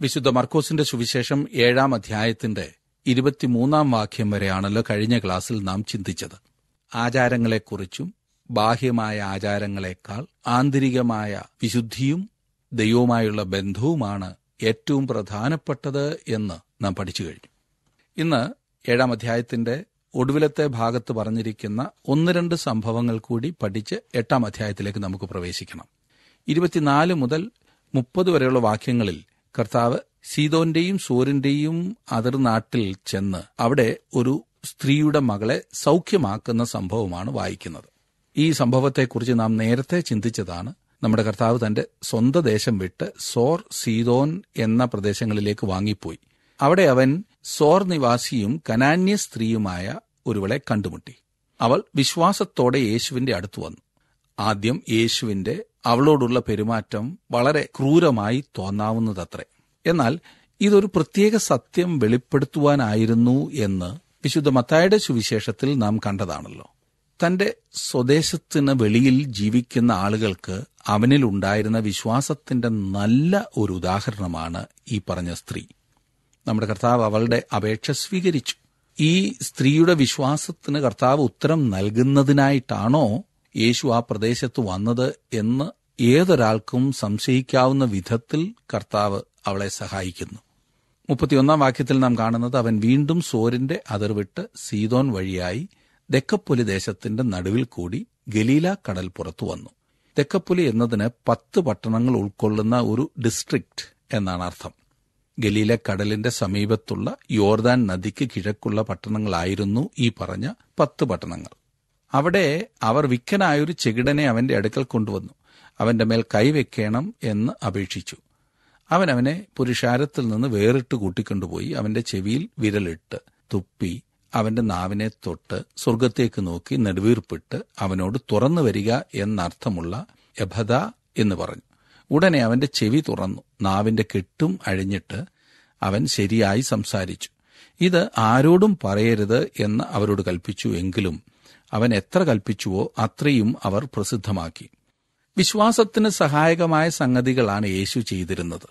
വിശുദ്ധ മർക്കോസിന്റെ സുവിശേഷം ഏഴാം അധ്യായത്തിന്റെ ഇരുപത്തിമൂന്നാം വാക്യം വരെയാണല്ലോ കഴിഞ്ഞ ക്ലാസ്സിൽ നാം ചിന്തിച്ചത് ആചാരങ്ങളെക്കുറിച്ചും ബാഹ്യമായ ആചാരങ്ങളെക്കാൾ ആന്തരികമായ വിശുദ്ധിയും ദൈവവുമായുള്ള ബന്ധവുമാണ് ഏറ്റവും പ്രധാനപ്പെട്ടത് എന്ന് നാം പഠിച്ചു കഴിഞ്ഞു ഇന്ന് ഏഴാം അധ്യായത്തിന്റെ ഒടുവിലത്തെ ഭാഗത്ത് പറഞ്ഞിരിക്കുന്ന ഒന്ന് രണ്ട് സംഭവങ്ങൾ കൂടി പഠിച്ച് എട്ടാം അധ്യായത്തിലേക്ക് നമുക്ക് പ്രവേശിക്കണം ഇരുപത്തിനാല് മുതൽ മുപ്പത് വരെയുള്ള വാക്യങ്ങളിൽ കർത്താവ് സീതോന്റെയും സൂര്യന്റെയും അതിർനാട്ടിൽ ചെന്ന് അവിടെ ഒരു സ്ത്രീയുടെ മകളെ സൗഖ്യമാക്കുന്ന സംഭവമാണ് വായിക്കുന്നത് ഈ സംഭവത്തെക്കുറിച്ച് നാം നേരത്തെ ചിന്തിച്ചതാണ് നമ്മുടെ കർത്താവ് തന്റെ സ്വന്തം ദേശം വിട്ട് സോർ സീതോൻ എന്ന പ്രദേശങ്ങളിലേക്ക് വാങ്ങിപ്പോയി അവിടെ അവൻ സോർ നിവാസിയും കനാന്യ സ്ത്രീയുമായ ഒരുവളെ കണ്ടുമുട്ടി അവൾ വിശ്വാസത്തോടെ യേശുവിന്റെ അടുത്ത് വന്നു ആദ്യം യേശുവിന്റെ അവളോടുള്ള പെരുമാറ്റം വളരെ ക്രൂരമായി തോന്നാവുന്നതത്രേ എന്നാൽ ഇതൊരു പ്രത്യേക സത്യം വെളിപ്പെടുത്തുവാനായിരുന്നു എന്ന് വിശുദ്ധ മത്തായുടെ സുവിശേഷത്തിൽ നാം കണ്ടതാണല്ലോ തന്റെ സ്വദേശത്തിന് വെളിയിൽ ജീവിക്കുന്ന ആളുകൾക്ക് അവനിൽ ഉണ്ടായിരുന്ന വിശ്വാസത്തിന്റെ നല്ല ഒരു ഉദാഹരണമാണ് ഈ പറഞ്ഞ സ്ത്രീ നമ്മുടെ കർത്താവ് അവളുടെ അപേക്ഷ സ്വീകരിച്ചു ഈ സ്ത്രീയുടെ വിശ്വാസത്തിന് കർത്താവ് ഉത്തരം നൽകുന്നതിനായിട്ടാണോ യേശു ആ പ്രദേശത്ത് വന്നത് എന്ന് ഏതൊരാൾക്കും സംശയിക്കാവുന്ന വിധത്തിൽ കർത്താവ് അവളെ സഹായിക്കുന്നു മുപ്പത്തിയൊന്നാം വാക്യത്തിൽ നാം കാണുന്നത് അവൻ വീണ്ടും സോരിന്റെ അതിർവിട്ട് സീതോൻ വഴിയായി ദക്കപ്പൊലി ദേശത്തിന്റെ നടുവിൽ കൂടി ഗലീല കടൽ പുറത്തു വന്നു ദക്കപ്പൊലി എന്നതിന് പത്ത് പട്ടണങ്ങൾ ഉൾക്കൊള്ളുന്ന ഒരു ഡിസ്ട്രിക്ട് എന്നാണ് അർത്ഥം ഗലീല കടലിന്റെ സമീപത്തുള്ള യോർദാൻ നദിക്ക് കിഴക്കുള്ള പട്ടണങ്ങളായിരുന്നു ഈ പറഞ്ഞ പത്ത് പട്ടണങ്ങൾ അവിടെ അവർ വിക്കനായൊരു ചെകിടനെ അവന്റെ അടുക്കൽ കൊണ്ടുവന്നു അവന്റെ മേൽ കൈവെക്കണം എന്ന് അപേക്ഷിച്ചു അവൻ അവനെ പുരുഷാരത്തിൽ നിന്ന് വേറിട്ട് കൂട്ടിക്കൊണ്ടുപോയി അവന്റെ ചെവിയിൽ വിരലിട്ട് തുപ്പി അവന്റെ നാവിനെ തൊട്ട് സ്വർഗത്തേക്ക് നോക്കി നെടുവീർപ്പിട്ട് അവനോട് തുറന്നു വരിക എന്നർത്ഥമുള്ള യഭത എന്ന് പറഞ്ഞു ഉടനെ അവന്റെ ചെവി തുറന്നു നാവിന്റെ കെട്ടും അഴിഞ്ഞിട്ട് അവൻ ശരിയായി സംസാരിച്ചു ഇത് ആരോടും പറയരുത് എന്ന് അവരോട് കൽപ്പിച്ചു എങ്കിലും അവൻ എത്ര കൽപ്പിച്ചുവോ അത്രയും അവർ പ്രസിദ്ധമാക്കി വിശ്വാസത്തിന് സഹായകമായ സംഗതികളാണ് യേശു ചെയ്തിരുന്നത്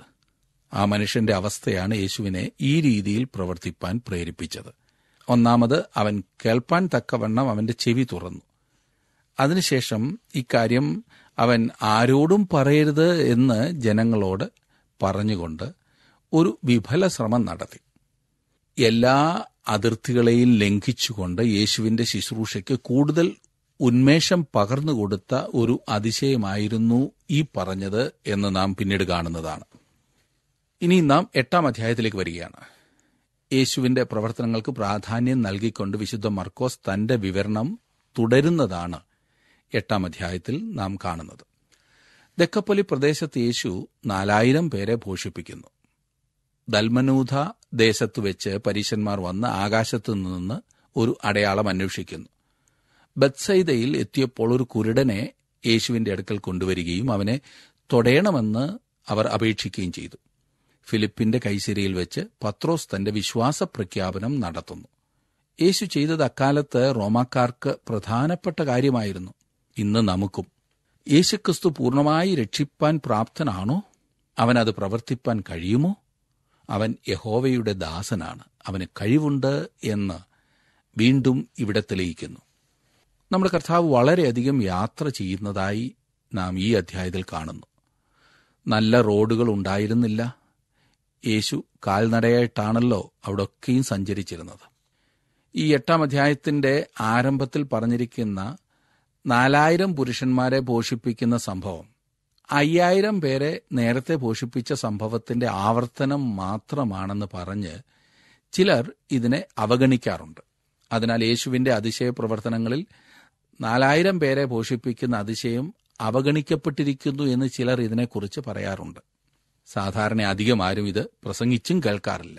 ആ മനുഷ്യന്റെ അവസ്ഥയാണ് യേശുവിനെ ഈ രീതിയിൽ പ്രവർത്തിപ്പാൻ പ്രേരിപ്പിച്ചത് ഒന്നാമത് അവൻ കേൾപ്പാൻ തക്കവണ്ണം അവന്റെ ചെവി തുറന്നു അതിനുശേഷം ഇക്കാര്യം അവൻ ആരോടും പറയരുത് എന്ന് ജനങ്ങളോട് പറഞ്ഞുകൊണ്ട് ഒരു വിഫല ശ്രമം നടത്തി എല്ലാ അതിർത്തികളെയും ലംഘിച്ചുകൊണ്ട് യേശുവിന്റെ ശുശ്രൂഷയ്ക്ക് കൂടുതൽ ഉന്മേഷം പകർന്നുകൊടുത്ത ഒരു അതിശയമായിരുന്നു ഈ പറഞ്ഞത് എന്ന് നാം പിന്നീട് കാണുന്നതാണ് ഇനി നാം എട്ടാം അധ്യായത്തിലേക്ക് വരികയാണ് യേശുവിന്റെ പ്രവർത്തനങ്ങൾക്ക് പ്രാധാന്യം നൽകിക്കൊണ്ട് വിശുദ്ധ മർക്കോസ് തന്റെ വിവരണം തുടരുന്നതാണ് എട്ടാം അധ്യായത്തിൽ നാം കാണുന്നത് ദക്കപ്പലി പ്രദേശത്ത് യേശു നാലായിരം പേരെ പോഷിപ്പിക്കുന്നു ദൽമനൂധ ദേശത്തു വെച്ച് പരീശന്മാർ വന്ന് ആകാശത്തു നിന്ന് ഒരു അടയാളം അന്വേഷിക്കുന്നു ബത്സൈദയിൽ എത്തിയപ്പോൾ ഒരു കുരുടനെ യേശുവിന്റെ അടുക്കൽ കൊണ്ടുവരികയും അവനെ തൊടയണമെന്ന് അവർ അപേക്ഷിക്കുകയും ചെയ്തു ഫിലിപ്പിന്റെ കൈശരിയിൽ വെച്ച് പത്രോസ് തന്റെ വിശ്വാസ പ്രഖ്യാപനം നടത്തുന്നു യേശു ചെയ്തത് അക്കാലത്ത് റോമാക്കാർക്ക് പ്രധാനപ്പെട്ട കാര്യമായിരുന്നു ഇന്ന് നമുക്കും യേശുക്രിസ്തു പൂർണ്ണമായി രക്ഷിപ്പാൻ പ്രാപ്തനാണോ അവൻ അത് പ്രവർത്തിപ്പാൻ കഴിയുമോ അവൻ യഹോവയുടെ ദാസനാണ് അവന് കഴിവുണ്ട് എന്ന് വീണ്ടും ഇവിടെ തെളിയിക്കുന്നു നമ്മുടെ കർത്താവ് വളരെയധികം യാത്ര ചെയ്യുന്നതായി നാം ഈ അധ്യായത്തിൽ കാണുന്നു നല്ല റോഡുകൾ ഉണ്ടായിരുന്നില്ല യേശു കാൽനടയായിട്ടാണല്ലോ അവിടെയൊക്കെയും സഞ്ചരിച്ചിരുന്നത് ഈ എട്ടാം അധ്യായത്തിന്റെ ആരംഭത്തിൽ പറഞ്ഞിരിക്കുന്ന നാലായിരം പുരുഷന്മാരെ പോഷിപ്പിക്കുന്ന സംഭവം അയ്യായിരം പേരെ നേരത്തെ പോഷിപ്പിച്ച സംഭവത്തിന്റെ ആവർത്തനം മാത്രമാണെന്ന് പറഞ്ഞ് ചിലർ ഇതിനെ അവഗണിക്കാറുണ്ട് അതിനാൽ യേശുവിന്റെ അതിശയ പ്രവർത്തനങ്ങളിൽ നാലായിരം പേരെ പോഷിപ്പിക്കുന്ന അതിശയം അവഗണിക്കപ്പെട്ടിരിക്കുന്നു എന്ന് ചിലർ ഇതിനെക്കുറിച്ച് പറയാറുണ്ട് സാധാരണ അധികം ആരും ഇത് പ്രസംഗിച്ചും കേൾക്കാറില്ല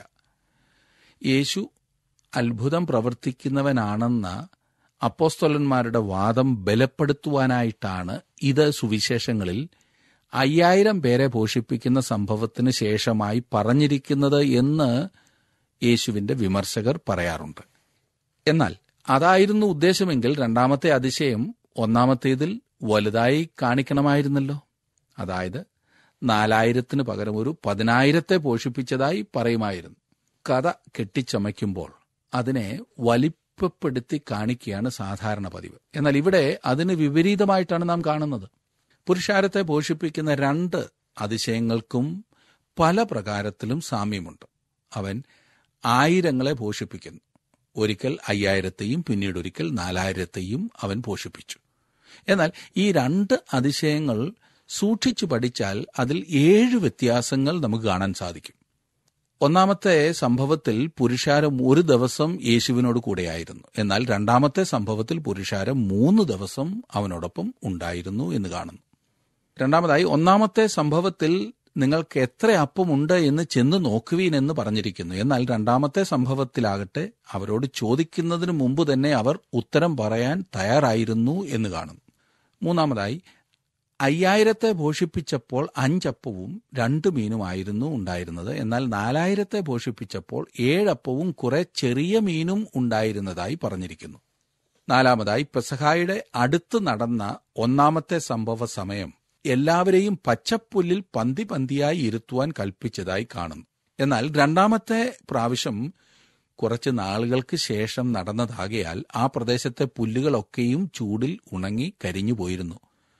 യേശു അത്ഭുതം പ്രവർത്തിക്കുന്നവനാണെന്ന അപ്പോസ്തോലന്മാരുടെ വാദം ബലപ്പെടുത്തുവാനായിട്ടാണ് ഇത് സുവിശേഷങ്ങളിൽ അയ്യായിരം പേരെ പോഷിപ്പിക്കുന്ന സംഭവത്തിന് ശേഷമായി പറഞ്ഞിരിക്കുന്നത് എന്ന് യേശുവിന്റെ വിമർശകർ പറയാറുണ്ട് എന്നാൽ അതായിരുന്നു ഉദ്ദേശമെങ്കിൽ രണ്ടാമത്തെ അതിശയം ഒന്നാമത്തേതിൽ വലുതായി കാണിക്കണമായിരുന്നല്ലോ അതായത് നാലായിരത്തിന് പകരം ഒരു പതിനായിരത്തെ പോഷിപ്പിച്ചതായി പറയുമായിരുന്നു കഥ കെട്ടിച്ചമയ്ക്കുമ്പോൾ അതിനെ വലിപ്പപ്പെടുത്തി കാണിക്കുകയാണ് സാധാരണ പതിവ് എന്നാൽ ഇവിടെ അതിന് വിപരീതമായിട്ടാണ് നാം കാണുന്നത് പുരുഷാരത്തെ പോഷിപ്പിക്കുന്ന രണ്ട് അതിശയങ്ങൾക്കും പല പ്രകാരത്തിലും സാമ്യമുണ്ട് അവൻ ആയിരങ്ങളെ പോഷിപ്പിക്കുന്നു ഒരിക്കൽ അയ്യായിരത്തെയും പിന്നീട് ഒരിക്കൽ നാലായിരത്തെയും അവൻ പോഷിപ്പിച്ചു എന്നാൽ ഈ രണ്ട് അതിശയങ്ങൾ സൂക്ഷിച്ചു പഠിച്ചാൽ അതിൽ ഏഴ് വ്യത്യാസങ്ങൾ നമുക്ക് കാണാൻ സാധിക്കും ഒന്നാമത്തെ സംഭവത്തിൽ പുരുഷാരം ഒരു ദിവസം യേശുവിനോട് കൂടെയായിരുന്നു എന്നാൽ രണ്ടാമത്തെ സംഭവത്തിൽ പുരുഷാരം മൂന്ന് ദിവസം അവനോടൊപ്പം ഉണ്ടായിരുന്നു എന്ന് കാണുന്നു രണ്ടാമതായി ഒന്നാമത്തെ സംഭവത്തിൽ നിങ്ങൾക്ക് എത്ര അപ്പമുണ്ട് എന്ന് ചെന്ന് നോക്കുവീൻ എന്ന് പറഞ്ഞിരിക്കുന്നു എന്നാൽ രണ്ടാമത്തെ സംഭവത്തിലാകട്ടെ അവരോട് ചോദിക്കുന്നതിന് മുമ്പ് തന്നെ അവർ ഉത്തരം പറയാൻ തയ്യാറായിരുന്നു എന്ന് കാണുന്നു മൂന്നാമതായി അയ്യായിരത്തെ പോഷിപ്പിച്ചപ്പോൾ അഞ്ചപ്പവും രണ്ട് മീനുമായിരുന്നു ഉണ്ടായിരുന്നത് എന്നാൽ നാലായിരത്തെ പോഷിപ്പിച്ചപ്പോൾ ഏഴപ്പവും കുറെ ചെറിയ മീനും ഉണ്ടായിരുന്നതായി പറഞ്ഞിരിക്കുന്നു നാലാമതായി പെസഹായുടെ അടുത്ത് നടന്ന ഒന്നാമത്തെ സംഭവ സമയം എല്ലാവരെയും പച്ചപ്പുല്ലിൽ പന്തി പന്തിയായി ഇരുത്തുവാൻ കൽപ്പിച്ചതായി കാണുന്നു എന്നാൽ രണ്ടാമത്തെ പ്രാവശ്യം കുറച്ച് നാളുകൾക്ക് ശേഷം നടന്നതാകയാൽ ആ പ്രദേശത്തെ പുല്ലുകളൊക്കെയും ചൂടിൽ ഉണങ്ങി കരിഞ്ഞു പോയിരുന്നു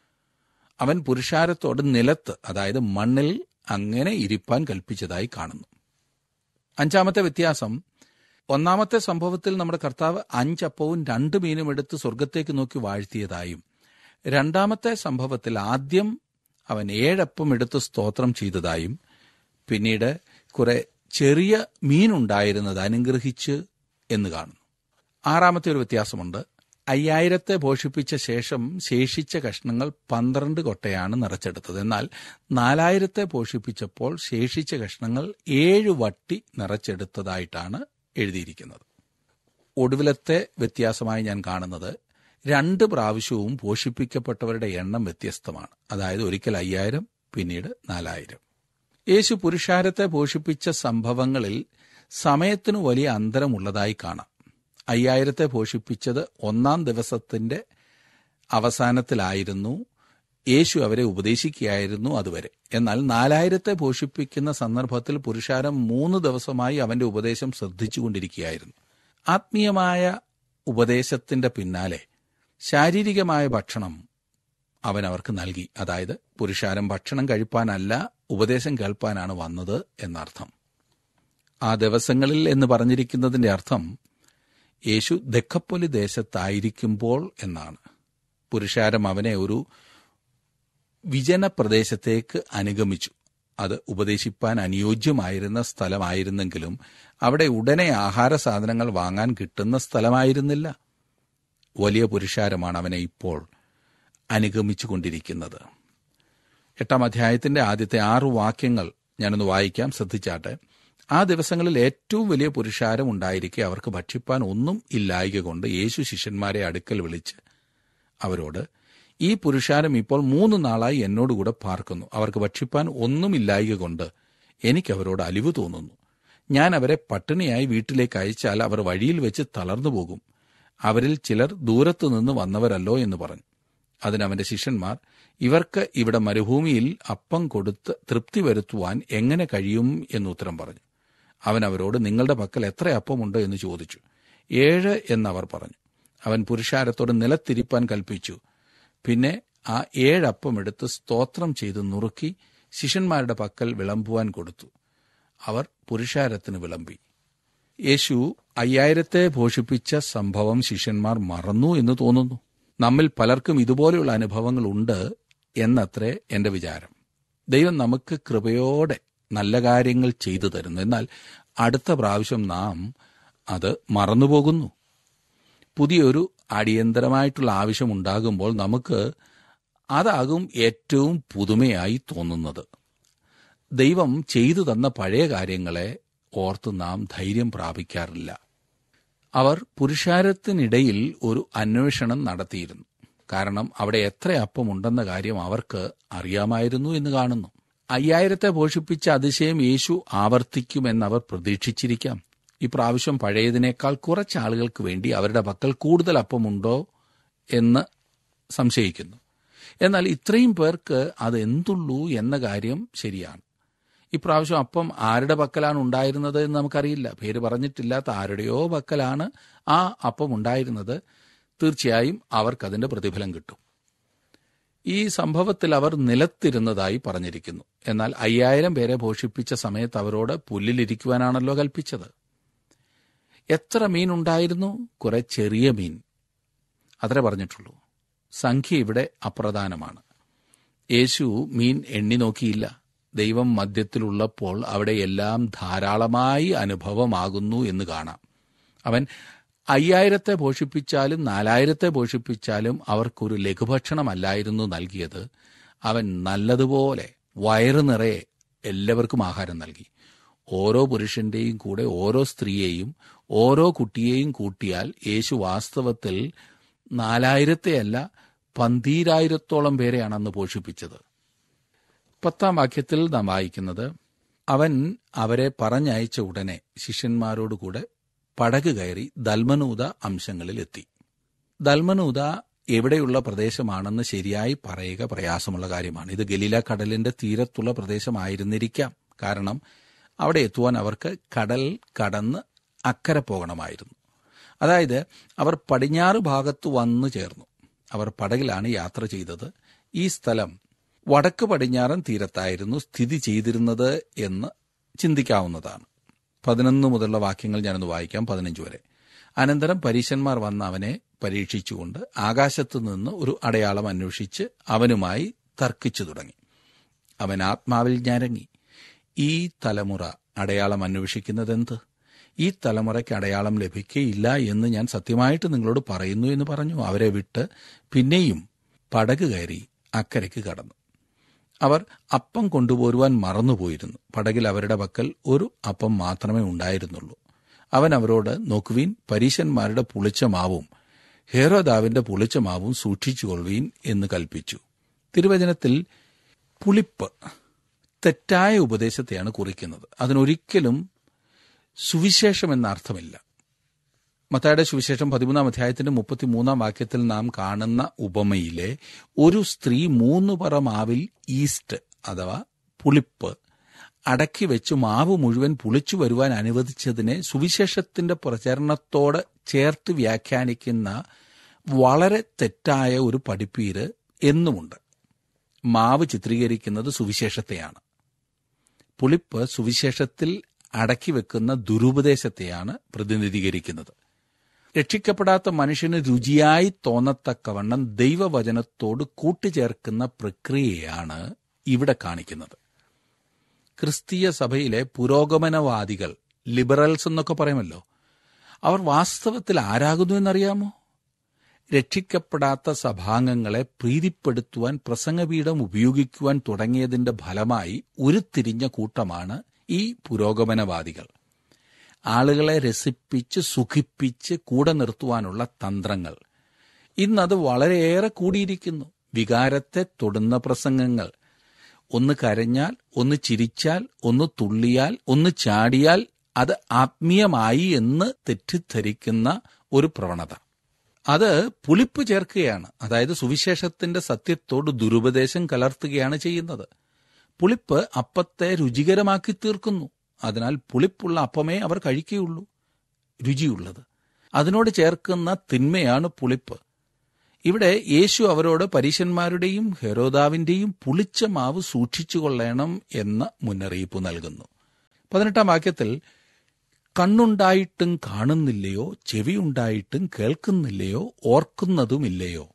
അവൻ പുരുഷാരത്തോട് നിലത്ത് അതായത് മണ്ണിൽ അങ്ങനെ ഇരിപ്പാൻ കൽപ്പിച്ചതായി കാണുന്നു അഞ്ചാമത്തെ വ്യത്യാസം ഒന്നാമത്തെ സംഭവത്തിൽ നമ്മുടെ കർത്താവ് അഞ്ചപ്പവും രണ്ട് മീനും എടുത്ത് സ്വർഗത്തേക്ക് നോക്കി വാഴ്ത്തിയതായും രണ്ടാമത്തെ സംഭവത്തിൽ ആദ്യം അവൻ ഏഴപ്പം എടുത്ത് സ്തോത്രം ചെയ്തതായും പിന്നീട് കുറെ ചെറിയ മീനുണ്ടായിരുന്നത് അനുഗ്രഹിച്ച് എന്ന് കാണുന്നു ആറാമത്തെ ഒരു വ്യത്യാസമുണ്ട് അയ്യായിരത്തെ പോഷിപ്പിച്ച ശേഷം ശേഷിച്ച കഷ്ണങ്ങൾ പന്ത്രണ്ട് കൊട്ടയാണ് നിറച്ചെടുത്തത് എന്നാൽ നാലായിരത്തെ പോഷിപ്പിച്ചപ്പോൾ ശേഷിച്ച കഷ്ണങ്ങൾ ഏഴ് വട്ടി നിറച്ചെടുത്തതായിട്ടാണ് എഴുതിയിരിക്കുന്നത് ഒടുവിലത്തെ വ്യത്യാസമായി ഞാൻ കാണുന്നത് രണ്ട് പ്രാവശ്യവും പോഷിപ്പിക്കപ്പെട്ടവരുടെ എണ്ണം വ്യത്യസ്തമാണ് അതായത് ഒരിക്കൽ അയ്യായിരം പിന്നീട് നാലായിരം യേശു പുരുഷാരത്തെ പോഷിപ്പിച്ച സംഭവങ്ങളിൽ സമയത്തിനു വലിയ അന്തരമുള്ളതായി കാണാം അയ്യായിരത്തെ പോഷിപ്പിച്ചത് ഒന്നാം ദിവസത്തിന്റെ അവസാനത്തിലായിരുന്നു യേശു അവരെ ഉപദേശിക്കുകയായിരുന്നു അതുവരെ എന്നാൽ നാലായിരത്തെ പോഷിപ്പിക്കുന്ന സന്ദർഭത്തിൽ പുരുഷാരം മൂന്ന് ദിവസമായി അവന്റെ ഉപദേശം ശ്രദ്ധിച്ചുകൊണ്ടിരിക്കുകയായിരുന്നു ആത്മീയമായ ഉപദേശത്തിന്റെ പിന്നാലെ ശാരീരികമായ ഭക്ഷണം അവൻ അവർക്ക് നൽകി അതായത് പുരുഷാരം ഭക്ഷണം കഴിപ്പാനല്ല ഉപദേശം കേൾപ്പാനാണ് വന്നത് എന്നർത്ഥം ആ ദിവസങ്ങളിൽ എന്ന് പറഞ്ഞിരിക്കുന്നതിന്റെ അർത്ഥം യേശു ദക്കപ്പൊലി ദേശത്തായിരിക്കുമ്പോൾ എന്നാണ് പുരുഷാരം അവനെ ഒരു വിജന പ്രദേശത്തേക്ക് അനുഗമിച്ചു അത് ഉപദേശിപ്പാൻ അനുയോജ്യമായിരുന്ന സ്ഥലമായിരുന്നെങ്കിലും അവിടെ ഉടനെ ആഹാര സാധനങ്ങൾ വാങ്ങാൻ കിട്ടുന്ന സ്ഥലമായിരുന്നില്ല വലിയ പുരുഷാരമാണ് അവനെ ഇപ്പോൾ അനുഗമിച്ചു കൊണ്ടിരിക്കുന്നത് എട്ടാം അധ്യായത്തിന്റെ ആദ്യത്തെ ആറു വാക്യങ്ങൾ ഞാനൊന്ന് വായിക്കാം ശ്രദ്ധിച്ചാട്ടെ ആ ദിവസങ്ങളിൽ ഏറ്റവും വലിയ പുരുഷാരം ഉണ്ടായിരിക്കെ അവർക്ക് ഭക്ഷിപ്പാൻ ഒന്നും ഇല്ലായിക കൊണ്ട് യേശു ശിഷ്യന്മാരെ അടുക്കൽ വിളിച്ച് അവരോട് ഈ പുരുഷാരം ഇപ്പോൾ മൂന്ന് നാളായി എന്നോടുകൂടെ പാർക്കുന്നു അവർക്ക് ഭക്ഷിപ്പാൻ ഒന്നുമില്ലായിക കൊണ്ട് എനിക്ക് അവരോട് അലിവ് തോന്നുന്നു ഞാൻ അവരെ പട്ടിണിയായി വീട്ടിലേക്ക് അയച്ചാൽ അവർ വഴിയിൽ വെച്ച് തളർന്നു പോകും അവരിൽ ചിലർ ദൂരത്തു നിന്ന് വന്നവരല്ലോ എന്ന് പറഞ്ഞു അതിനവന്റെ ശിഷ്യന്മാർ ഇവർക്ക് ഇവിടെ മരുഭൂമിയിൽ അപ്പം കൊടുത്ത് തൃപ്തി വരുത്തുവാൻ എങ്ങനെ കഴിയും എന്ന് ഉത്തരം പറഞ്ഞു അവൻ അവരോട് നിങ്ങളുടെ പക്കൽ എത്ര അപ്പമുണ്ട് എന്ന് ചോദിച്ചു ഏഴ് എന്നവർ പറഞ്ഞു അവൻ പുരുഷാരത്തോട് നിലത്തിരിപ്പാൻ കൽപ്പിച്ചു പിന്നെ ആ ഏഴപ്പം എടുത്ത് സ്തോത്രം ചെയ്ത് നുറുക്കി ശിഷ്യന്മാരുടെ പക്കൽ വിളമ്പുവാൻ കൊടുത്തു അവർ പുരുഷാരത്തിന് വിളമ്പി യേശു അയ്യായിരത്തെ പോഷിപ്പിച്ച സംഭവം ശിഷ്യന്മാർ മറന്നു എന്ന് തോന്നുന്നു നമ്മിൽ പലർക്കും ഇതുപോലെയുള്ള അനുഭവങ്ങൾ ഉണ്ട് എന്നത്രേ എന്റെ വിചാരം ദൈവം നമുക്ക് കൃപയോടെ നല്ല കാര്യങ്ങൾ ചെയ്തു തരുന്നു എന്നാൽ അടുത്ത പ്രാവശ്യം നാം അത് മറന്നുപോകുന്നു പുതിയൊരു അടിയന്തരമായിട്ടുള്ള ആവശ്യം ഉണ്ടാകുമ്പോൾ നമുക്ക് അതാകും ഏറ്റവും പുതുമയായി തോന്നുന്നത് ദൈവം ചെയ്തു തന്ന പഴയ കാര്യങ്ങളെ ഓർത്ത് നാം ധൈര്യം പ്രാപിക്കാറില്ല അവർ പുരുഷാരത്തിനിടയിൽ ഒരു അന്വേഷണം നടത്തിയിരുന്നു കാരണം അവിടെ എത്ര അപ്പമുണ്ടെന്ന കാര്യം അവർക്ക് അറിയാമായിരുന്നു എന്ന് കാണുന്നു അയ്യായിരത്തെ പോഷിപ്പിച്ച അതിശയം യേശു ആവർത്തിക്കുമെന്നവർ പ്രതീക്ഷിച്ചിരിക്കാം ഇപ്രാവശ്യം പഴയതിനേക്കാൾ കുറച്ച് ആളുകൾക്ക് വേണ്ടി അവരുടെ പക്കൽ കൂടുതൽ അപ്പമുണ്ടോ എന്ന് സംശയിക്കുന്നു എന്നാൽ ഇത്രയും പേർക്ക് അത് എന്തുള്ളൂ എന്ന കാര്യം ശരിയാണ് ഇപ്രാവശ്യം അപ്പം ആരുടെ പക്കലാണ് ഉണ്ടായിരുന്നത് എന്ന് നമുക്കറിയില്ല പേര് പറഞ്ഞിട്ടില്ലാത്ത ആരുടെയോ പക്കലാണ് ആ അപ്പം ഉണ്ടായിരുന്നത് തീർച്ചയായും അവർക്കതിന്റെ പ്രതിഫലം കിട്ടും ഈ സംഭവത്തിൽ അവർ നിലത്തിരുന്നതായി പറഞ്ഞിരിക്കുന്നു എന്നാൽ അയ്യായിരം പേരെ പോഷിപ്പിച്ച സമയത്ത് അവരോട് പുല്ലിലിരിക്കുവാനാണല്ലോ കൽപ്പിച്ചത് എത്ര മീൻ ഉണ്ടായിരുന്നു കുറെ ചെറിയ മീൻ അത്രേ പറഞ്ഞിട്ടുള്ളൂ സംഖ്യ ഇവിടെ അപ്രധാനമാണ് യേശു മീൻ എണ്ണി നോക്കിയില്ല ദൈവം മധ്യത്തിലുള്ളപ്പോൾ അവിടെ എല്ലാം ധാരാളമായി അനുഭവമാകുന്നു എന്ന് കാണാം അവൻ അയ്യായിരത്തെ പോഷിപ്പിച്ചാലും നാലായിരത്തെ പോഷിപ്പിച്ചാലും അവർക്കൊരു ലഘുഭക്ഷണമല്ലായിരുന്നു നൽകിയത് അവൻ നല്ലതുപോലെ വയറു നിറയെ എല്ലാവർക്കും ആഹാരം നൽകി ഓരോ പുരുഷന്റെയും കൂടെ ഓരോ സ്ത്രീയെയും ഓരോ കുട്ടിയെയും കൂട്ടിയാൽ യേശു വാസ്തവത്തിൽ നാലായിരത്തെയല്ല പന്തീരായിരത്തോളം പേരെയാണ് അന്ന് പോഷിപ്പിച്ചത് പത്താം വാക്യത്തിൽ നാം വായിക്കുന്നത് അവൻ അവരെ പറഞ്ഞയച്ച ഉടനെ ശിഷ്യന്മാരോടുകൂടെ പടക് കയറി ദൽമനൂത അംശങ്ങളിലെത്തി ദൽമനൂത എവിടെയുള്ള പ്രദേശമാണെന്ന് ശരിയായി പറയുക പ്രയാസമുള്ള കാര്യമാണ് ഇത് ഗലീല കടലിന്റെ തീരത്തുള്ള പ്രദേശമായിരുന്നിരിക്കാം കാരണം അവിടെ എത്തുവാൻ അവർക്ക് കടൽ കടന്ന് അക്കരെ പോകണമായിരുന്നു അതായത് അവർ പടിഞ്ഞാറ് ഭാഗത്ത് വന്നു ചേർന്നു അവർ പടകിലാണ് യാത്ര ചെയ്തത് ഈ സ്ഥലം വടക്ക് പടിഞ്ഞാറൻ തീരത്തായിരുന്നു സ്ഥിതി ചെയ്തിരുന്നത് എന്ന് ചിന്തിക്കാവുന്നതാണ് പതിനൊന്ന് മുതലുള്ള വാക്യങ്ങൾ ഞാനൊന്ന് വായിക്കാം പതിനഞ്ച് വരെ അനന്തരം പരീശന്മാർ വന്ന അവനെ പരീക്ഷിച്ചുകൊണ്ട് ആകാശത്തു നിന്ന് ഒരു അടയാളം അന്വേഷിച്ച് അവനുമായി തർക്കിച്ചു തുടങ്ങി അവൻ ആത്മാവിൽ ഞരങ്ങി ഈ തലമുറ അടയാളം അന്വേഷിക്കുന്നതെന്ത് ഈ തലമുറയ്ക്ക് അടയാളം ലഭിക്കയില്ല എന്ന് ഞാൻ സത്യമായിട്ട് നിങ്ങളോട് പറയുന്നു എന്ന് പറഞ്ഞു അവരെ വിട്ട് പിന്നെയും പടക് കയറി അക്കരയ്ക്ക് കടന്നു അവർ അപ്പം കൊണ്ടുപോരുവാൻ മറന്നുപോയിരുന്നു പടകിൽ അവരുടെ പക്കൽ ഒരു അപ്പം മാത്രമേ ഉണ്ടായിരുന്നുള്ളൂ അവൻ അവരോട് നോക്കുവീൻ പരീശന്മാരുടെ പുളിച്ച മാവും ഹേറോദാവിന്റെ പുളിച്ച മാവും സൂക്ഷിച്ചുകൊള്ളുവീൻ എന്ന് കൽപ്പിച്ചു തിരുവചനത്തിൽ പുളിപ്പ് തെറ്റായ ഉപദേശത്തെയാണ് കുറിക്കുന്നത് അതിനൊരിക്കലും സുവിശേഷം എന്ന അർത്ഥമില്ല മത്തായുടെ സുവിശേഷം പതിമൂന്നാം അധ്യായത്തിന്റെ മുപ്പത്തിമൂന്നാം വാക്യത്തിൽ നാം കാണുന്ന ഉപമയിലെ ഒരു സ്ത്രീ മൂന്ന് പറ മാവിൽ ഈസ്റ്റ് അഥവാ പുളിപ്പ് അടക്കി വെച്ച് മാവ് മുഴുവൻ പുളിച്ചു വരുവാൻ അനുവദിച്ചതിനെ സുവിശേഷത്തിന്റെ പ്രചരണത്തോട് ചേർത്ത് വ്യാഖ്യാനിക്കുന്ന വളരെ തെറ്റായ ഒരു പഠിപ്പീര് എന്നുമുണ്ട് മാവ് ചിത്രീകരിക്കുന്നത് സുവിശേഷത്തെയാണ് പുളിപ്പ് സുവിശേഷത്തിൽ അടക്കി വെക്കുന്ന ദുരുപദേശത്തെയാണ് പ്രതിനിധീകരിക്കുന്നത് രക്ഷിക്കപ്പെടാത്ത മനുഷ്യന് രുചിയായി തോന്നത്തക്കവണ്ണം ദൈവവചനത്തോട് കൂട്ടിച്ചേർക്കുന്ന പ്രക്രിയയാണ് ഇവിടെ കാണിക്കുന്നത് ക്രിസ്തീയ സഭയിലെ പുരോഗമനവാദികൾ ലിബറൽസ് എന്നൊക്കെ പറയുമല്ലോ അവർ വാസ്തവത്തിൽ ആരാകുന്നു എന്നറിയാമോ രക്ഷിക്കപ്പെടാത്ത സഭാംഗങ്ങളെ പ്രീതിപ്പെടുത്തുവാൻ പ്രസംഗപീഠം ഉപയോഗിക്കുവാൻ തുടങ്ങിയതിന്റെ ഫലമായി ഉരുത്തിരിഞ്ഞ കൂട്ടമാണ് ഈ പുരോഗമനവാദികൾ ആളുകളെ രസിപ്പിച്ച് സുഖിപ്പിച്ച് കൂടെ നിർത്തുവാനുള്ള തന്ത്രങ്ങൾ ഇന്നത് വളരെയേറെ കൂടിയിരിക്കുന്നു വികാരത്തെ തൊടുന്ന പ്രസംഗങ്ങൾ ഒന്ന് കരഞ്ഞാൽ ഒന്ന് ചിരിച്ചാൽ ഒന്ന് തുള്ളിയാൽ ഒന്ന് ചാടിയാൽ അത് ആത്മീയമായി എന്ന് തെറ്റിദ്ധരിക്കുന്ന ഒരു പ്രവണത അത് പുളിപ്പ് ചേർക്കുകയാണ് അതായത് സുവിശേഷത്തിന്റെ സത്യത്തോട് ദുരുപദേശം കലർത്തുകയാണ് ചെയ്യുന്നത് പുളിപ്പ് അപ്പത്തെ രുചികരമാക്കി തീർക്കുന്നു അതിനാൽ പുളിപ്പുള്ള അപ്പമേ അവർ കഴിക്കുകയുള്ളൂ രുചിയുള്ളത് അതിനോട് ചേർക്കുന്ന തിന്മയാണ് പുളിപ്പ് ഇവിടെ യേശു അവരോട് പരീശന്മാരുടെയും ഹെരോദാവിന്റെയും പുളിച്ച മാവ് സൂക്ഷിച്ചുകൊള്ളണം എന്ന മുന്നറിയിപ്പ് നൽകുന്നു പതിനെട്ടാം വാക്യത്തിൽ കണ്ണുണ്ടായിട്ടും കാണുന്നില്ലയോ ചെവിയുണ്ടായിട്ടും കേൾക്കുന്നില്ലയോ ഓർക്കുന്നതുമില്ലയോ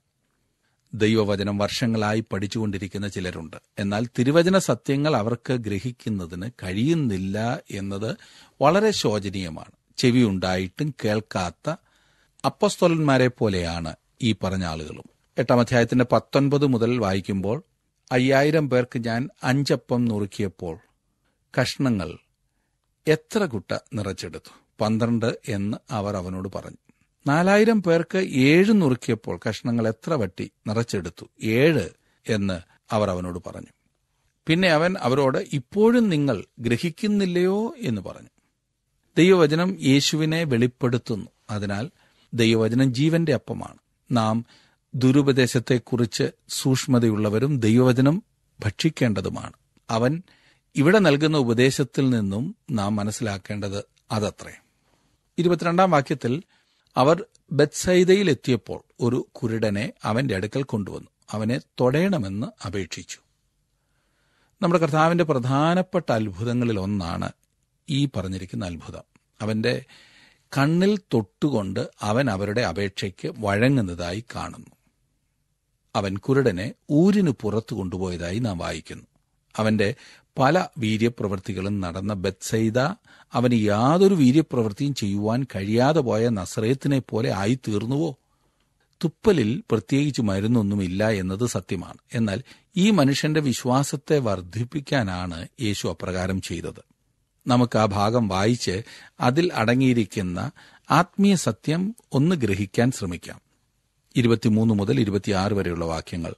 ദൈവവചനം വർഷങ്ങളായി പഠിച്ചുകൊണ്ടിരിക്കുന്ന ചിലരുണ്ട് എന്നാൽ തിരുവചന സത്യങ്ങൾ അവർക്ക് ഗ്രഹിക്കുന്നതിന് കഴിയുന്നില്ല എന്നത് വളരെ ശോചനീയമാണ് ചെവിയുണ്ടായിട്ടും കേൾക്കാത്ത അപ്പസ്തോലന്മാരെ പോലെയാണ് ഈ പറഞ്ഞ ആളുകളും എട്ടാം അധ്യായത്തിന്റെ പത്തൊൻപത് മുതൽ വായിക്കുമ്പോൾ അയ്യായിരം പേർക്ക് ഞാൻ അഞ്ചപ്പം നുറുക്കിയപ്പോൾ കഷ്ണങ്ങൾ എത്ര കുട്ട നിറച്ചെടുത്തു പന്ത്രണ്ട് എന്ന് അവർ അവനോട് പറഞ്ഞു നാലായിരം പേർക്ക് ഏഴ് നുറുക്കിയപ്പോൾ കഷ്ണങ്ങൾ എത്ര വട്ടി നിറച്ചെടുത്തു ഏഴ് എന്ന് അവർ അവനോട് പറഞ്ഞു പിന്നെ അവൻ അവരോട് ഇപ്പോഴും നിങ്ങൾ ഗ്രഹിക്കുന്നില്ലയോ എന്ന് പറഞ്ഞു ദൈവവചനം യേശുവിനെ വെളിപ്പെടുത്തുന്നു അതിനാൽ ദൈവവചനം ജീവന്റെ അപ്പമാണ് നാം ദുരുപദേശത്തെക്കുറിച്ച് സൂക്ഷ്മതയുള്ളവരും ദൈവവചനം ഭക്ഷിക്കേണ്ടതുമാണ് അവൻ ഇവിടെ നൽകുന്ന ഉപദേശത്തിൽ നിന്നും നാം മനസ്സിലാക്കേണ്ടത് അതത്രേ ഇരുപത്തിരണ്ടാം വാക്യത്തിൽ അവർ ബത്സൈദയിൽ എത്തിയപ്പോൾ ഒരു കുരുടനെ അവന്റെ അടുക്കൽ കൊണ്ടുവന്നു അവനെ തൊടയണമെന്ന് അപേക്ഷിച്ചു നമ്മുടെ കർത്താവിന്റെ പ്രധാനപ്പെട്ട അത്ഭുതങ്ങളിൽ ഒന്നാണ് ഈ പറഞ്ഞിരിക്കുന്ന അത്ഭുതം അവന്റെ കണ്ണിൽ തൊട്ടുകൊണ്ട് അവൻ അവരുടെ അപേക്ഷയ്ക്ക് വഴങ്ങുന്നതായി കാണുന്നു അവൻ കുരുടനെ ഊരിന് പുറത്തു കൊണ്ടുപോയതായി നാം വായിക്കുന്നു അവന്റെ പല വീര്യപ്രവൃത്തികളും നടന്ന ബത്സൈദ അവന് യാതൊരു വീര്യപ്രവൃത്തിയും ചെയ്യുവാൻ കഴിയാതെ പോയ നസ്രയത്തിനെ പോലെ ആയിത്തീർന്നുവോ തുപ്പലിൽ പ്രത്യേകിച്ച് മരുന്നൊന്നുമില്ല എന്നത് സത്യമാണ് എന്നാൽ ഈ മനുഷ്യന്റെ വിശ്വാസത്തെ വർദ്ധിപ്പിക്കാനാണ് യേശു അപ്രകാരം ചെയ്തത് നമുക്ക് ആ ഭാഗം വായിച്ച് അതിൽ അടങ്ങിയിരിക്കുന്ന ആത്മീയ സത്യം ഒന്ന് ഗ്രഹിക്കാൻ ശ്രമിക്കാം ഇരുപത്തിമൂന്ന് മുതൽ ഇരുപത്തിയാറ് വരെയുള്ള വാക്യങ്ങൾ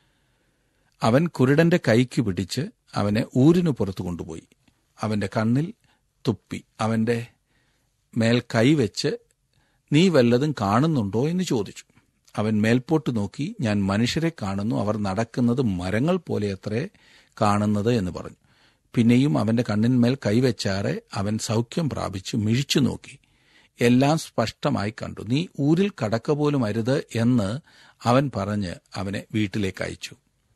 അവൻ കുരുടന്റെ കൈക്ക് പിടിച്ച് അവനെ ഊരിനു പുറത്തു കൊണ്ടുപോയി അവന്റെ കണ്ണിൽ തുപ്പി അവന്റെ മേൽ കൈവച്ച് നീ വല്ലതും കാണുന്നുണ്ടോ എന്ന് ചോദിച്ചു അവൻ മേൽപോട്ട് നോക്കി ഞാൻ മനുഷ്യരെ കാണുന്നു അവർ നടക്കുന്നത് മരങ്ങൾ പോലെയത്രേ കാണുന്നത് എന്ന് പറഞ്ഞു പിന്നെയും അവന്റെ കണ്ണിന്മേൽ കൈവച്ചാറെ അവൻ സൗഖ്യം പ്രാപിച്ചു മിഴിച്ചു നോക്കി എല്ലാം സ്പഷ്ടമായി കണ്ടു നീ ഊരിൽ കടക്ക പോലും അരുത് എന്ന് അവൻ പറഞ്ഞ് അവനെ വീട്ടിലേക്ക് അയച്ചു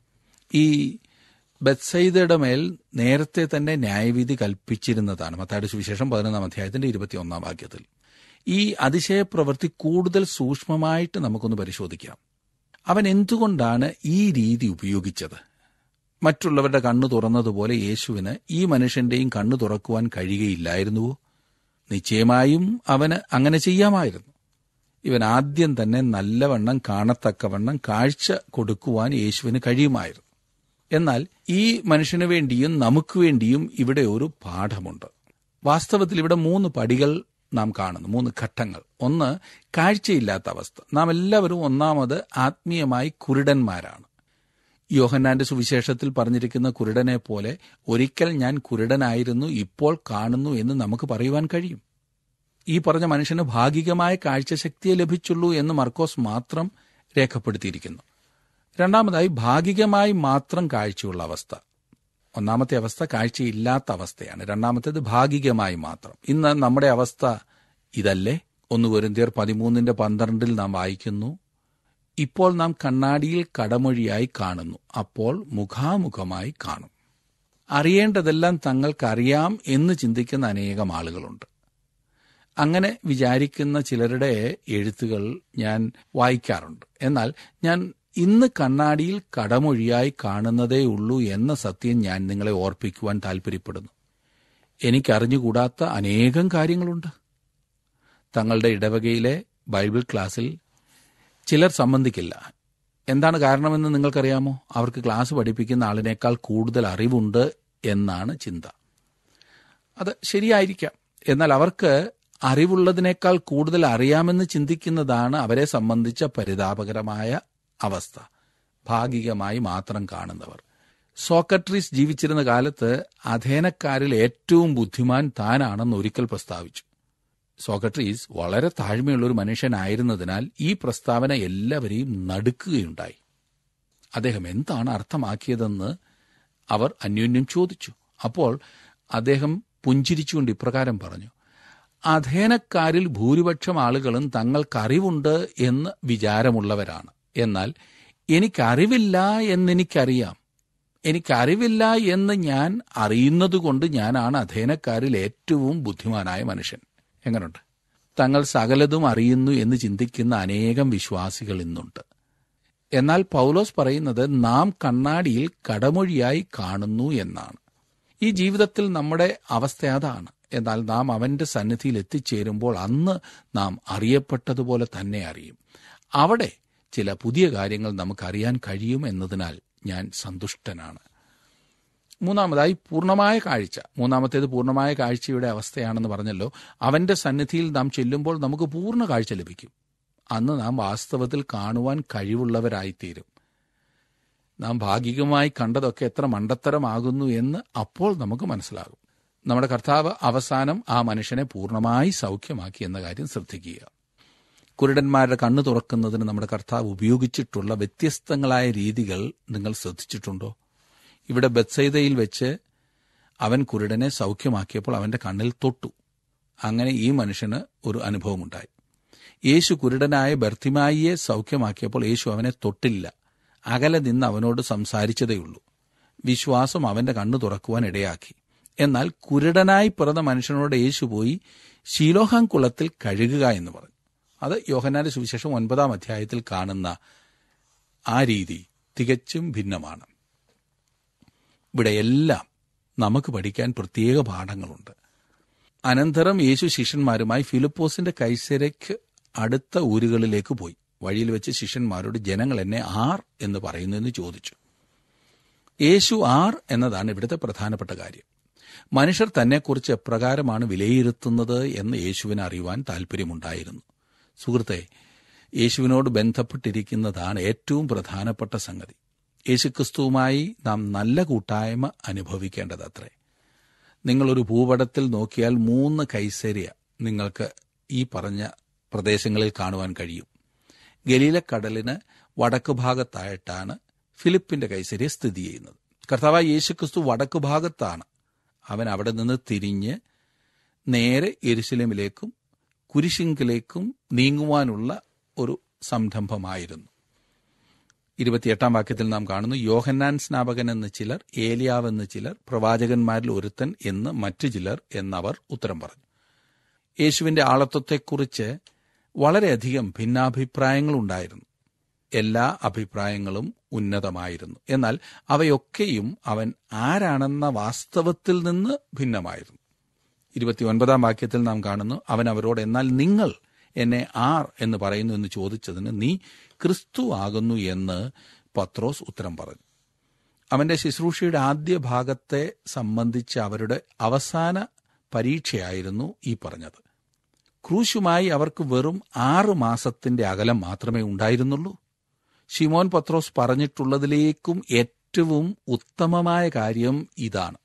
ഈ ബത്സൈദയുടെ മേൽ നേരത്തെ തന്നെ ന്യായവിധി കൽപ്പിച്ചിരുന്നതാണ് മത്തായുടെ സുവിശേഷം പതിനൊന്നാം അധ്യായത്തിന്റെ ഇരുപത്തിയൊന്നാം വാക്യത്തിൽ ഈ അതിശയപ്രവൃത്തി കൂടുതൽ സൂക്ഷ്മമായിട്ട് നമുക്കൊന്ന് പരിശോധിക്കാം അവൻ എന്തുകൊണ്ടാണ് ഈ രീതി ഉപയോഗിച്ചത് മറ്റുള്ളവരുടെ കണ്ണു തുറന്നതുപോലെ യേശുവിന് ഈ മനുഷ്യന്റെയും കണ്ണു തുറക്കുവാൻ കഴിയുകയില്ലായിരുന്നുവോ നിശ്ചയമായും അവന് അങ്ങനെ ചെയ്യാമായിരുന്നു ഇവൻ ആദ്യം തന്നെ നല്ലവണ്ണം കാണത്തക്കവണ്ണം കാഴ്ച കൊടുക്കുവാൻ യേശുവിന് കഴിയുമായിരുന്നു എന്നാൽ ഈ മനുഷ്യനു വേണ്ടിയും നമുക്ക് വേണ്ടിയും ഇവിടെ ഒരു പാഠമുണ്ട് വാസ്തവത്തിൽ ഇവിടെ മൂന്ന് പടികൾ നാം കാണുന്നു മൂന്ന് ഘട്ടങ്ങൾ ഒന്ന് കാഴ്ചയില്ലാത്ത അവസ്ഥ നാം എല്ലാവരും ഒന്നാമത് ആത്മീയമായി കുരുടന്മാരാണ് യോഹന്നാന്റെ സുവിശേഷത്തിൽ പറഞ്ഞിരിക്കുന്ന കുരുടനെ പോലെ ഒരിക്കൽ ഞാൻ കുരുടനായിരുന്നു ഇപ്പോൾ കാണുന്നു എന്ന് നമുക്ക് പറയുവാൻ കഴിയും ഈ പറഞ്ഞ മനുഷ്യന് ഭാഗികമായ കാഴ്ചശക്തിയെ ലഭിച്ചുള്ളൂ എന്ന് മർക്കോസ് മാത്രം രേഖപ്പെടുത്തിയിരിക്കുന്നു രണ്ടാമതായി ഭാഗികമായി മാത്രം കാഴ്ചയുള്ള അവസ്ഥ ഒന്നാമത്തെ അവസ്ഥ കാഴ്ചയില്ലാത്ത അവസ്ഥയാണ് രണ്ടാമത്തേത് ഭാഗികമായി മാത്രം ഇന്ന് നമ്മുടെ അവസ്ഥ ഇതല്ലേ ഒന്ന് കൊരിന്തിയർ പതിമൂന്നിന്റെ പന്ത്രണ്ടിൽ നാം വായിക്കുന്നു ഇപ്പോൾ നാം കണ്ണാടിയിൽ കടമൊഴിയായി കാണുന്നു അപ്പോൾ മുഖാമുഖമായി കാണും അറിയേണ്ടതെല്ലാം തങ്ങൾക്കറിയാം എന്ന് ചിന്തിക്കുന്ന അനേകം ആളുകളുണ്ട് അങ്ങനെ വിചാരിക്കുന്ന ചിലരുടെ എഴുത്തുകൾ ഞാൻ വായിക്കാറുണ്ട് എന്നാൽ ഞാൻ ഇന്ന് കണ്ണാടിയിൽ കടമൊഴിയായി കാണുന്നതേ ഉള്ളൂ എന്ന സത്യം ഞാൻ നിങ്ങളെ ഓർപ്പിക്കുവാൻ താൽപ്പര്യപ്പെടുന്നു എനിക്കറിഞ്ഞുകൂടാത്ത അനേകം കാര്യങ്ങളുണ്ട് തങ്ങളുടെ ഇടവകയിലെ ബൈബിൾ ക്ലാസ്സിൽ ചിലർ സംബന്ധിക്കില്ല എന്താണ് കാരണമെന്ന് നിങ്ങൾക്കറിയാമോ അവർക്ക് ക്ലാസ് പഠിപ്പിക്കുന്ന ആളിനേക്കാൾ കൂടുതൽ അറിവുണ്ട് എന്നാണ് ചിന്ത അത് ശരിയായിരിക്കാം എന്നാൽ അവർക്ക് അറിവുള്ളതിനേക്കാൾ കൂടുതൽ അറിയാമെന്ന് ചിന്തിക്കുന്നതാണ് അവരെ സംബന്ധിച്ച പരിതാപകരമായ അവസ്ഥ ഭാഗികമായി മാത്രം കാണുന്നവർ സോക്രട്ടീസ് ജീവിച്ചിരുന്ന കാലത്ത് അധേനക്കാരിൽ ഏറ്റവും ബുദ്ധിമാൻ താനാണെന്ന് ഒരിക്കൽ പ്രസ്താവിച്ചു സോക്രട്ടീസ് വളരെ താഴ്മയുള്ള ഒരു മനുഷ്യനായിരുന്നതിനാൽ ഈ പ്രസ്താവന എല്ലാവരെയും നടുക്കുകയുണ്ടായി അദ്ദേഹം എന്താണ് അർത്ഥമാക്കിയതെന്ന് അവർ അന്യോന്യം ചോദിച്ചു അപ്പോൾ അദ്ദേഹം പുഞ്ചിരിച്ചുകൊണ്ട് ഇപ്രകാരം പറഞ്ഞു അധേനക്കാരിൽ ഭൂരിപക്ഷം ആളുകളും തങ്ങൾക്കറിവുണ്ട് എന്ന് വിചാരമുള്ളവരാണ് എന്നാൽ എനിക്കറിവില്ല എന്നെനിക്കറിയാം എനിക്കറിവില്ല എന്ന് ഞാൻ അറിയുന്നതുകൊണ്ട് ഞാനാണ് അധേനക്കാരിൽ ഏറ്റവും ബുദ്ധിമാനായ മനുഷ്യൻ എങ്ങനെയുണ്ട് തങ്ങൾ സകലതും അറിയുന്നു എന്ന് ചിന്തിക്കുന്ന അനേകം വിശ്വാസികൾ ഇന്നുണ്ട് എന്നാൽ പൗലോസ് പറയുന്നത് നാം കണ്ണാടിയിൽ കടമൊഴിയായി കാണുന്നു എന്നാണ് ഈ ജീവിതത്തിൽ നമ്മുടെ അവസ്ഥ അതാണ് എന്നാൽ നാം അവന്റെ സന്നിധിയിൽ എത്തിച്ചേരുമ്പോൾ അന്ന് നാം അറിയപ്പെട്ടതുപോലെ തന്നെ അറിയും അവിടെ ചില പുതിയ കാര്യങ്ങൾ നമുക്കറിയാൻ കഴിയും എന്നതിനാൽ ഞാൻ സന്തുഷ്ടനാണ് മൂന്നാമതായി പൂർണ്ണമായ കാഴ്ച മൂന്നാമത്തേത് പൂർണ്ണമായ കാഴ്ചയുടെ അവസ്ഥയാണെന്ന് പറഞ്ഞല്ലോ അവന്റെ സന്നിധിയിൽ നാം ചെല്ലുമ്പോൾ നമുക്ക് പൂർണ്ണ കാഴ്ച ലഭിക്കും അന്ന് നാം വാസ്തവത്തിൽ കാണുവാൻ കഴിവുള്ളവരായിത്തീരും നാം ഭാഗികമായി കണ്ടതൊക്കെ എത്ര മണ്ടത്തരമാകുന്നു എന്ന് അപ്പോൾ നമുക്ക് മനസ്സിലാകും നമ്മുടെ കർത്താവ് അവസാനം ആ മനുഷ്യനെ പൂർണ്ണമായി സൗഖ്യമാക്കി എന്ന കാര്യം ശ്രദ്ധിക്കുക കുരുടന്മാരുടെ കണ്ണു തുറക്കുന്നതിന് നമ്മുടെ കർത്താവ് ഉപയോഗിച്ചിട്ടുള്ള വ്യത്യസ്തങ്ങളായ രീതികൾ നിങ്ങൾ ശ്രദ്ധിച്ചിട്ടുണ്ടോ ഇവിടെ ബത്സൈതയിൽ വെച്ച് അവൻ കുരുടനെ സൗഖ്യമാക്കിയപ്പോൾ അവന്റെ കണ്ണിൽ തൊട്ടു അങ്ങനെ ഈ മനുഷ്യന് ഒരു അനുഭവമുണ്ടായി യേശു കുരുടനായ ബർത്തിമായിയെ സൗഖ്യമാക്കിയപ്പോൾ യേശു അവനെ തൊട്ടില്ല അകലെ നിന്ന് അവനോട് സംസാരിച്ചതേയുള്ളൂ വിശ്വാസം അവന്റെ കണ്ണു തുറക്കുവാൻ ഇടയാക്കി എന്നാൽ കുരുടനായി പിറന്ന മനുഷ്യനോട് യേശു പോയി ശീലോഹാം കുളത്തിൽ കഴുകുക എന്ന് പറഞ്ഞു അത് യോഹനാന്റെ സുവിശേഷം ഒൻപതാം അധ്യായത്തിൽ കാണുന്ന ആ രീതി തികച്ചും ഭിന്നമാണ് ഇവിടെയെല്ലാം നമുക്ക് പഠിക്കാൻ പ്രത്യേക പാഠങ്ങളുണ്ട് അനന്തരം യേശു ശിഷ്യന്മാരുമായി ഫിലിപ്പോസിന്റെ കൈസരയ്ക്ക് അടുത്ത ഊരുകളിലേക്ക് പോയി വഴിയിൽ വെച്ച് ശിഷ്യന്മാരോട് ജനങ്ങൾ എന്നെ ആർ എന്ന് പറയുന്നതെന്ന് ചോദിച്ചു യേശു ആർ എന്നതാണ് ഇവിടുത്തെ പ്രധാനപ്പെട്ട കാര്യം മനുഷ്യർ തന്നെക്കുറിച്ച് എപ്രകാരമാണ് വിലയിരുത്തുന്നത് എന്ന് യേശുവിനെ അറിയുവാൻ താൽപ്പര്യമുണ്ടായിരുന്നു സുഹൃത്തെ യേശുവിനോട് ബന്ധപ്പെട്ടിരിക്കുന്നതാണ് ഏറ്റവും പ്രധാനപ്പെട്ട സംഗതി യേശുക്രിസ്തുവുമായി നാം നല്ല കൂട്ടായ്മ അനുഭവിക്കേണ്ടതത്രേ നിങ്ങളൊരു ഭൂപടത്തിൽ നോക്കിയാൽ മൂന്ന് കൈസരിയ നിങ്ങൾക്ക് ഈ പറഞ്ഞ പ്രദേശങ്ങളിൽ കാണുവാൻ കഴിയും ഗലീലക്കടലിന് വടക്ക് ഭാഗത്തായിട്ടാണ് ഫിലിപ്പിന്റെ കൈസരിയ സ്ഥിതി ചെയ്യുന്നത് കർത്താവായ യേശുക്രിസ്തു വടക്ക് ഭാഗത്താണ് അവൻ അവിടെ നിന്ന് തിരിഞ്ഞ് നേരെ എരുസലേമിലേക്കും കുരിശിങ്കിലേക്കും നീങ്ങുവാനുള്ള ഒരു സംരംഭമായിരുന്നു ഇരുപത്തിയെട്ടാം വാക്യത്തിൽ നാം കാണുന്നു യോഹന്നാൻ സ്നാപകൻ എന്ന് ചിലർ ഏലിയാവ് എന്ന് ചിലർ പ്രവാചകന്മാരിൽ ഒരുത്തൻ എന്ന് മറ്റു ചിലർ എന്നവർ ഉത്തരം പറഞ്ഞു യേശുവിന്റെ ആളത്വത്തെക്കുറിച്ച് വളരെയധികം ഭിന്നാഭിപ്രായങ്ങളുണ്ടായിരുന്നു എല്ലാ അഭിപ്രായങ്ങളും ഉന്നതമായിരുന്നു എന്നാൽ അവയൊക്കെയും അവൻ ആരാണെന്ന വാസ്തവത്തിൽ നിന്ന് ഭിന്നമായിരുന്നു ഇരുപത്തിയൊൻപതാം വാക്യത്തിൽ നാം കാണുന്നു അവൻ അവരോട് എന്നാൽ നിങ്ങൾ എന്നെ ആർ എന്ന് പറയുന്നു എന്ന് ചോദിച്ചതിന് നീ ക്രിസ്തു ആകുന്നു എന്ന് പത്രോസ് ഉത്തരം പറഞ്ഞു അവന്റെ ശുശ്രൂഷയുടെ ആദ്യ ഭാഗത്തെ സംബന്ധിച്ച് അവരുടെ അവസാന പരീക്ഷയായിരുന്നു ഈ പറഞ്ഞത് ക്രൂശുമായി അവർക്ക് വെറും ആറ് മാസത്തിന്റെ അകലം മാത്രമേ ഉണ്ടായിരുന്നുള്ളൂ ഷിമോൻ പത്രോസ് പറഞ്ഞിട്ടുള്ളതിലേക്കും ഏറ്റവും ഉത്തമമായ കാര്യം ഇതാണ്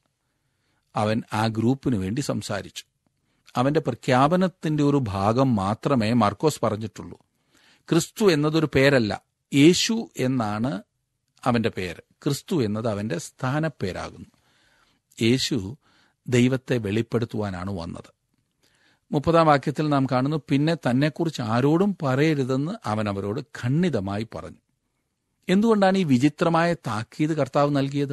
അവൻ ആ ഗ്രൂപ്പിനു വേണ്ടി സംസാരിച്ചു അവന്റെ പ്രഖ്യാപനത്തിന്റെ ഒരു ഭാഗം മാത്രമേ മാർക്കോസ് പറഞ്ഞിട്ടുള്ളൂ ക്രിസ്തു എന്നതൊരു പേരല്ല യേശു എന്നാണ് അവന്റെ പേര് ക്രിസ്തു എന്നത് അവന്റെ സ്ഥാനപ്പേരാകുന്നു യേശു ദൈവത്തെ വെളിപ്പെടുത്തുവാനാണ് വന്നത് മുപ്പതാം വാക്യത്തിൽ നാം കാണുന്നു പിന്നെ തന്നെക്കുറിച്ച് ആരോടും പറയരുതെന്ന് അവൻ അവരോട് ഖണ്ഡിതമായി പറഞ്ഞു എന്തുകൊണ്ടാണ് ഈ വിചിത്രമായ താക്കീത് കർത്താവ് നൽകിയത്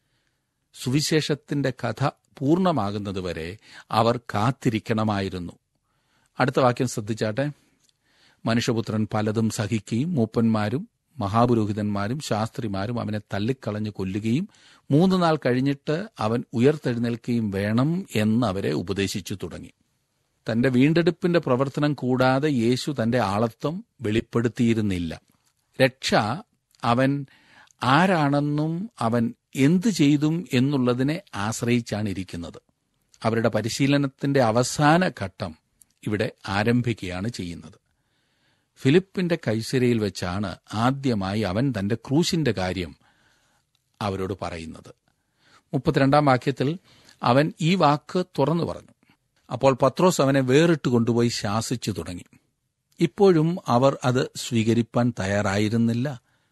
സുവിശേഷത്തിന്റെ കഥ പൂർണ്ണമാകുന്നതുവരെ അവർ കാത്തിരിക്കണമായിരുന്നു അടുത്ത വാക്യം ശ്രദ്ധിച്ചാട്ടെ മനുഷ്യപുത്രൻ പലതും സഹിക്കുകയും മൂപ്പന്മാരും മഹാപുരോഹിതന്മാരും ശാസ്ത്രിമാരും അവനെ തള്ളിക്കളഞ്ഞു കൊല്ലുകയും മൂന്ന് നാൾ കഴിഞ്ഞിട്ട് അവൻ ഉയർത്തെഴുന്നേൽക്കുകയും വേണം എന്ന് അവരെ ഉപദേശിച്ചു തുടങ്ങി തന്റെ വീണ്ടെടുപ്പിന്റെ പ്രവർത്തനം കൂടാതെ യേശു തന്റെ ആളത്വം വെളിപ്പെടുത്തിയിരുന്നില്ല രക്ഷ അവൻ ആരാണെന്നും അവൻ എന്തു ചെയ്തും എന്നുള്ളതിനെ ആശ്രയിച്ചാണ് ഇരിക്കുന്നത് അവരുടെ പരിശീലനത്തിന്റെ അവസാന ഘട്ടം ഇവിടെ ആരംഭിക്കുകയാണ് ചെയ്യുന്നത് ഫിലിപ്പിന്റെ കൈസരയിൽ വെച്ചാണ് ആദ്യമായി അവൻ തന്റെ ക്രൂശിന്റെ കാര്യം അവരോട് പറയുന്നത് മുപ്പത്തിരണ്ടാം വാക്യത്തിൽ അവൻ ഈ വാക്ക് തുറന്നു പറഞ്ഞു അപ്പോൾ പത്രോസ് അവനെ വേറിട്ട് കൊണ്ടുപോയി ശാസിച്ചു തുടങ്ങി ഇപ്പോഴും അവർ അത് സ്വീകരിപ്പാൻ തയ്യാറായിരുന്നില്ല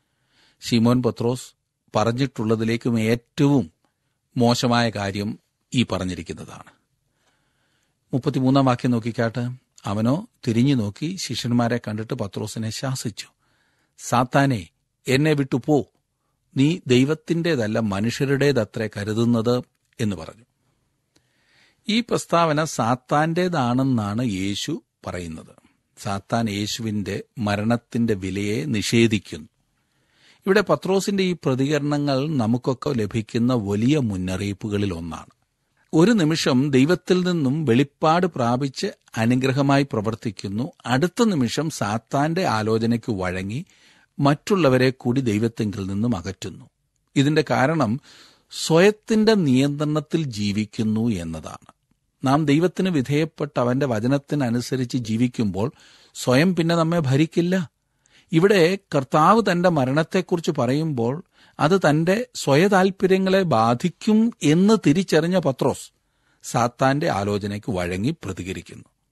ഷിമോൻ പത്രോസ് പറഞ്ഞിട്ടുള്ളതിലേക്കും ഏറ്റവും മോശമായ കാര്യം ഈ പറഞ്ഞിരിക്കുന്നതാണ് മുപ്പത്തിമൂന്നാം വാക്യം നോക്കിക്കാട്ട് അവനോ തിരിഞ്ഞു നോക്കി ശിഷ്യന്മാരെ കണ്ടിട്ട് പത്രോസിനെ ശാസിച്ചു സാത്താനെ എന്നെ വിട്ടു പോ നീ ദൈവത്തിൻ്റെതല്ല മനുഷ്യരുടേതത്രേ കരുതുന്നത് എന്ന് പറഞ്ഞു ഈ പ്രസ്താവന സാത്താന്റേതാണെന്നാണ് യേശു പറയുന്നത് സാത്താൻ യേശുവിന്റെ മരണത്തിന്റെ വിലയെ നിഷേധിക്കുന്നു ഇവിടെ പത്രോസിന്റെ ഈ പ്രതികരണങ്ങൾ നമുക്കൊക്കെ ലഭിക്കുന്ന വലിയ മുന്നറിയിപ്പുകളിൽ ഒന്നാണ് ഒരു നിമിഷം ദൈവത്തിൽ നിന്നും വെളിപ്പാട് പ്രാപിച്ച് അനുഗ്രഹമായി പ്രവർത്തിക്കുന്നു അടുത്ത നിമിഷം സാത്താന്റെ ആലോചനയ്ക്ക് വഴങ്ങി മറ്റുള്ളവരെ കൂടി ദൈവത്തെങ്കിൽ നിന്നും അകറ്റുന്നു ഇതിന്റെ കാരണം സ്വയത്തിന്റെ നിയന്ത്രണത്തിൽ ജീവിക്കുന്നു എന്നതാണ് നാം ദൈവത്തിന് വിധേയപ്പെട്ട് അവന്റെ വചനത്തിനനുസരിച്ച് ജീവിക്കുമ്പോൾ സ്വയം പിന്നെ നമ്മെ ഭരിക്കില്ല ഇവിടെ കർത്താവ് തന്റെ മരണത്തെക്കുറിച്ച് പറയുമ്പോൾ അത് തന്റെ സ്വയതാൽപര്യങ്ങളെ ബാധിക്കും എന്ന് തിരിച്ചറിഞ്ഞ പത്രോസ് സാത്താന്റെ ആലോചനയ്ക്ക് വഴങ്ങി പ്രതികരിക്കുന്നു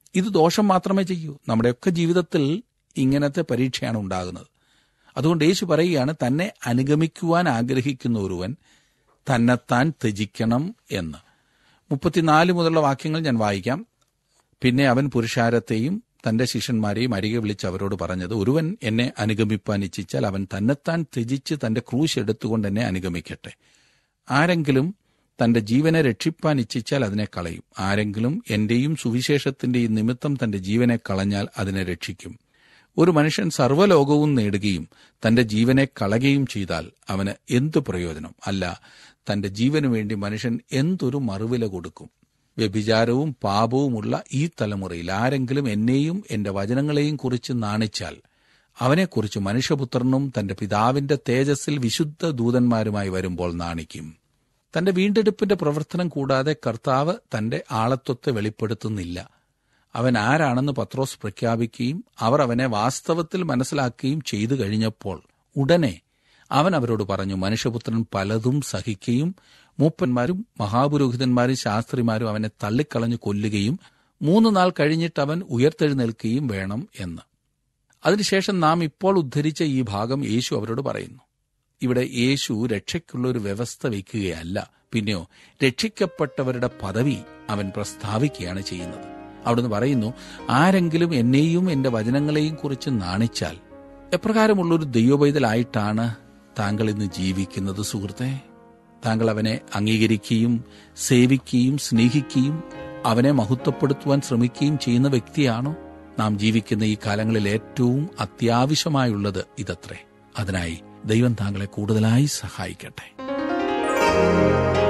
ഇത് ദോഷം മാത്രമേ ചെയ്യൂ നമ്മുടെയൊക്കെ ജീവിതത്തിൽ ഇങ്ങനത്തെ പരീക്ഷയാണ് ഉണ്ടാകുന്നത് അതുകൊണ്ട് യേശു പറയുകയാണ് തന്നെ അനുഗമിക്കുവാൻ ആഗ്രഹിക്കുന്ന ഒരുവൻ തന്നെത്താൻ ത്യജിക്കണം എന്ന് മുപ്പത്തിനാല് മുതലുള്ള വാക്യങ്ങൾ ഞാൻ വായിക്കാം പിന്നെ അവൻ പുരുഷാരത്തെയും തന്റെ ശിഷ്യന്മാരെയും അരികെ വിളിച്ച് അവരോട് പറഞ്ഞത് ഒരുവൻ എന്നെ അനുഗമിപ്പാൻ ഇച്ഛിച്ചാൽ അവൻ തന്നെത്താൻ ത്യജിച്ച് തന്റെ ക്രൂശ് എടുത്തുകൊണ്ട് എന്നെ അനുഗമിക്കട്ടെ ആരെങ്കിലും തന്റെ ജീവനെ രക്ഷിപ്പാൻ ഇച്ഛിച്ചാൽ അതിനെ കളയും ആരെങ്കിലും എന്റെയും സുവിശേഷത്തിന്റെയും നിമിത്തം തന്റെ ജീവനെ കളഞ്ഞാൽ അതിനെ രക്ഷിക്കും ഒരു മനുഷ്യൻ സർവ്വലോകവും നേടുകയും തന്റെ ജീവനെ കളയുകയും ചെയ്താൽ അവന് എന്തു പ്രയോജനം അല്ല തന്റെ ജീവനു വേണ്ടി മനുഷ്യൻ എന്തൊരു മറുവില കൊടുക്കും വ്യഭിചാരവും പാപവുമുള്ള ഈ തലമുറയിൽ ആരെങ്കിലും എന്നെയും എന്റെ വചനങ്ങളെയും കുറിച്ച് നാണിച്ചാൽ അവനെക്കുറിച്ച് മനുഷ്യപുത്രനും തന്റെ പിതാവിന്റെ തേജസ്സിൽ വിശുദ്ധ ദൂതന്മാരുമായി വരുമ്പോൾ നാണിക്കും തന്റെ വീണ്ടെടുപ്പിന്റെ പ്രവർത്തനം കൂടാതെ കർത്താവ് തന്റെ ആളത്വത്തെ വെളിപ്പെടുത്തുന്നില്ല അവൻ ആരാണെന്ന് പത്രോസ് പ്രഖ്യാപിക്കുകയും അവർ അവനെ വാസ്തവത്തിൽ മനസ്സിലാക്കുകയും ചെയ്തു കഴിഞ്ഞപ്പോൾ ഉടനെ അവൻ അവരോട് പറഞ്ഞു മനുഷ്യപുത്രൻ പലതും സഹിക്കുകയും മൂപ്പന്മാരും മഹാപുരോഹിതന്മാരും ശാസ്ത്രിമാരും അവനെ തള്ളിക്കളഞ്ഞു കൊല്ലുകയും മൂന്ന് നാൾ കഴിഞ്ഞിട്ട് അവൻ ഉയർത്തെഴുന്നേൽക്കുകയും വേണം എന്ന് അതിനുശേഷം നാം ഇപ്പോൾ ഉദ്ധരിച്ച ഈ ഭാഗം യേശു അവരോട് പറയുന്നു ഇവിടെ യേശു രക്ഷയ്ക്കുള്ള ഒരു വ്യവസ്ഥ വയ്ക്കുകയല്ല പിന്നെയോ രക്ഷിക്കപ്പെട്ടവരുടെ പദവി അവൻ പ്രസ്താവിക്കുകയാണ് ചെയ്യുന്നത് അവിടുന്ന് പറയുന്നു ആരെങ്കിലും എന്നെയും എന്റെ വചനങ്ങളെയും കുറിച്ച് നാണിച്ചാൽ എപ്രകാരമുള്ളൊരു ദൈവപൈതലായിട്ടാണ് താങ്കൾ ഇന്ന് ജീവിക്കുന്നത് സുഹൃത്തെ താങ്കൾ അവനെ അംഗീകരിക്കുകയും സേവിക്കുകയും സ്നേഹിക്കുകയും അവനെ മഹത്വപ്പെടുത്തുവാൻ ശ്രമിക്കുകയും ചെയ്യുന്ന വ്യക്തിയാണോ നാം ജീവിക്കുന്ന ഈ കാലങ്ങളിൽ ഏറ്റവും അത്യാവശ്യമായുള്ളത് ഇതത്രേ അതിനായി ദൈവം താങ്കളെ കൂടുതലായി സഹായിക്കട്ടെ